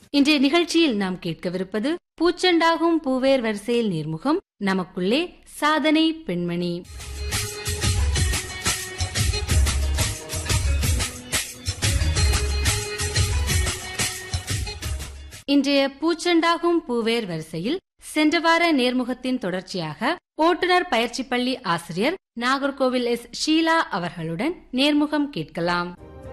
இன்றைய நிகழ்ச்சியில் நாம் கேட்கவிருப்பது பூச்செண்டாகும் பூவேர் வரிசையில் நேர்முகம் நமக்குள்ளே சாதனை பெண்மணி இன்றைய பூச்செண்டாகும் பூவேர் வரிசையில் சென்ற வார நேர்முகத்தின் தொடர்ச்சியாக ஓட்டுநர் பயிற்சி பள்ளி ஆசிரியர் நாகர்கோவில் எஸ் ஷீலா அவர்களுடன் நேர்முகம் கேட்கலாம்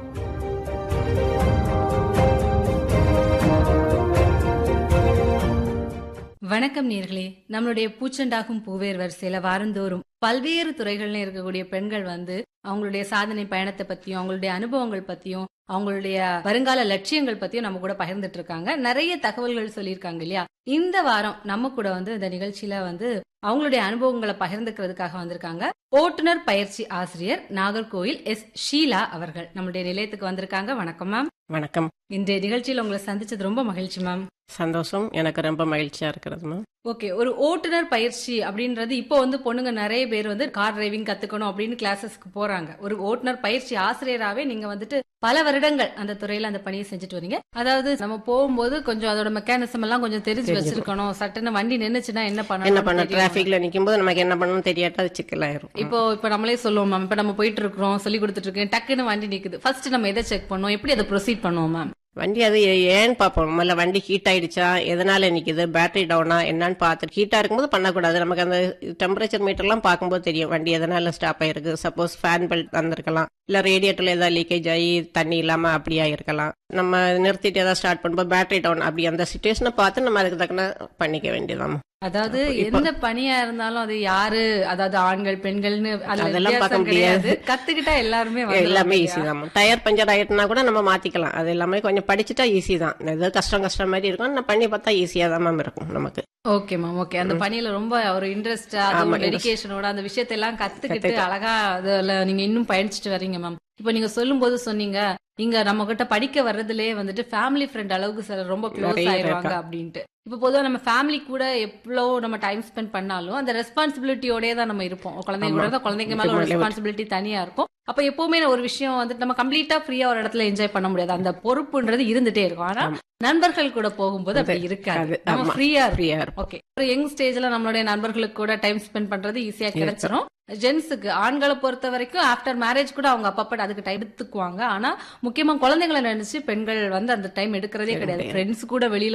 வணக்கம் நேர்களே நம்மளுடைய பூச்செண்டாகும் பூவேர் வரிசையில வாரந்தோறும் பல்வேறு துறைகள்ல இருக்கக்கூடிய பெண்கள் வந்து அவங்களுடைய சாதனை பயணத்தை பத்தியும் அவங்களுடைய அனுபவங்கள் பத்தியும் அவங்களுடைய வருங்கால லட்சியங்கள் பத்தியும் நம்ம கூட பகிர்ந்துட்டு இருக்காங்க நிறைய தகவல்கள் சொல்லியிருக்காங்க இல்லையா இந்த வாரம் நம்ம கூட வந்து இந்த நிகழ்ச்சியில வந்து அவங்களுடைய அனுபவங்களை பகிர்ந்துக்கிறதுக்காக வந்திருக்காங்க ஓட்டுநர் பயிற்சி ஆசிரியர் நாகர்கோயில் எஸ் ஷீலா அவர்கள் நம்மளுடைய நிலையத்துக்கு வந்திருக்காங்க வணக்கம் மேம் வணக்கம் இன்றைய நிகழ்ச்சியில் உங்களை சந்திச்சது ரொம்ப மகிழ்ச்சி மேம் சந்தோஷம் எனக்கு ரொம்ப மகிழ்ச்சியா இருக்கிறது மேம் ஓகே ஒரு ஓட்டுநர் பயிற்சி அப்படின்றது இப்போ வந்து பொண்ணுங்க நிறைய பேர் வந்து கார் டிரைவிங் கத்துக்கணும் அப்படின்னு கிளாஸஸ்க்கு போறாங்க ஒரு ஓட்டுநர் பயிற்சி ஆசிரியராகவே நீங்க வந்துட்டு பல வருடங்கள் அந்த துறையில அந்த பணியை செஞ்சுட்டு வரீங்க அதாவது நம்ம போகும்போது கொஞ்சம் அதோட மெக்கானிசம் எல்லாம் கொஞ்சம் தெரிஞ்சு வச்சிருக்கணும் சட்டுன்னு வண்டி நின்னுச்சுன்னா என்ன என்ன பண்ணணும் பண்ண டிராபிக்ல நிக்கும் போது நமக்கு என்ன பண்ணணும் தெரியாட்டா அது சிக்கலாயிரும் இப்போ இப்ப நம்மளே சொல்லுவோம் மேம் இப்ப நம்ம போயிட்டு இருக்கிறோம் சொல்லி கொடுத்துட்டு இருக்கேன் டக்குன்னு வண்டி நிக்குது ஃபர்ஸ்ட் நம்ம எதை செக் பண்ணுவோம் எப்படி அதை ப்ரொசீட் பண்ணுவோம் மேம் வண்டி அது ஏ- ஏன்னு பார்ப்போம் முதல்ல வண்டி ஹீட் ஆயிடுச்சா எதனால நிக்குது பேட்டரி டவுனா என்னன்னு பார்த்துட்டு ஹீட்டா இருக்கும்போது பண்ணக்கூடாது நமக்கு அந்த டெம்பரேச்சர் மீட்டர்லாம் பார்க்கும்போது தெரியும் வண்டி எதனால ஸ்டாப் ஆயிருக்கு சப்போஸ் ஃபேன் பெல்ட் வந்திருக்கலாம் இல்ல ரேடியேட்டர்ல ஏதாவது லீக்கேஜ் ஆகி தண்ணி இல்லாம அப்படி ஆயிருக்கலாம் நம்ம நிறுத்திட்டு ஏதாவது ஸ்டார்ட் பண்ணும்போது பேட்டரி டவுன் அப்படி அந்த சுச்சுவேஷனை பார்த்து நம்ம அதுக்கு தக்கன பண்ணிக்க வேண்டியதாம் அதாவது எந்த பணியா இருந்தாலும் அது யாரு அதாவது ஆண்கள் பெண்கள்னு அதுல அதெல்லாம் பார்க்க வித்தியாசம் கிடையாது கத்துக்கிட்டா எல்லாருமே வந்துடலாம் எல்லாமே இல்லையா? ஈஸி தான் டயர் பஞ்சர் ஆயிட்டுனா கூட நம்ம மாத்திக்கலாம் அது எல்லாமே கொஞ்சம் படிச்சுட்டா ஈஸி தான் ஏதோ கஷ்டம் கஷ்டம் மாதிரி இருக்கும் நான் பண்ணி பார்த்தா ஈஸியா தான் மேம் இருக்கும் நமக்கு ஓகே மேம் ஓகே அந்த பணியில ரொம்ப ஒரு இன்ட்ரெஸ்டா ஆமா, டெடிகேஷனோட அந்த விஷயத்தை எல்லாம் கத்துக்கிட்டு அழகா அதுல நீங்க இன்னும் பயணிச்சுட்டு வர்றீங்க மேம் இப்போ நீங்க சொல்லும் போது சொன்னீங்க இங்க நம்ம கிட்ட படிக்க வர்றதுலயே வந்துட்டு ஃபேமிலி ஃப்ரெண்ட் அளவுக்கு சிலர் ரொம்ப க்ளோஸ் நிறைய பேர் ஆயிருவாங்க அப்படின்ட்டு இப்போ பொதுவா நம்ம ஃபேமிலி கூட எவ்வளவு நம்ம டைம் ஸ்பெண்ட் பண்ணாலும் அந்த ரெஸ்பான்சிபிலிட்டியோடய தான் நம்ம இருப்போம் குழந்தைங்க கூட இருந்தா குழந்தைங்க மேல ஒரு முக்கியமா ரெஸ்பான்சிபிலிட்டி தனியா இருக்கும் அப்ப எப்பவுமே ஒரு விஷயம் வந்துட்டு நம்ம கம்ப்ளீட்டா ஃப்ரீயா ஒரு இடத்துல என்ஜாய் பண்ண முடியாது அந்த பொறுப்புன்றது இருந்துட்டே இருக்கும் ஆனா நண்பர்கள் கூட போகும்போது அப்படி இருக்காது அது, நம்ம ஆமா. ஃப்ரீயா இருக்கும் ஃப்ரீயா இருக்கும் ஓகே ஒரு யங் ஸ்டேஜ்ல நம்மளுடைய நண்பர்களுக்கு கூட டைம் ஸ்பெண்ட் பண்றது ஈஸியா கிடைச்சிரும் ஜென்ஸுக்கு ஆண்களை பொறுத்த வரைக்கும் ஆஃப்டர் மேரேஜ் கூட அவங்க அப்பப்ப அதுக்கு டைம் எடுத்துக்குவாங்க ஆனா முக்கியமா குழந்தைங்களை நினைச்சு பெண்கள் வந்து அந்த டைம் எடுக்கிறதே கிடையாது ஃப்ரெண்ட்ஸ் கூட வெளியில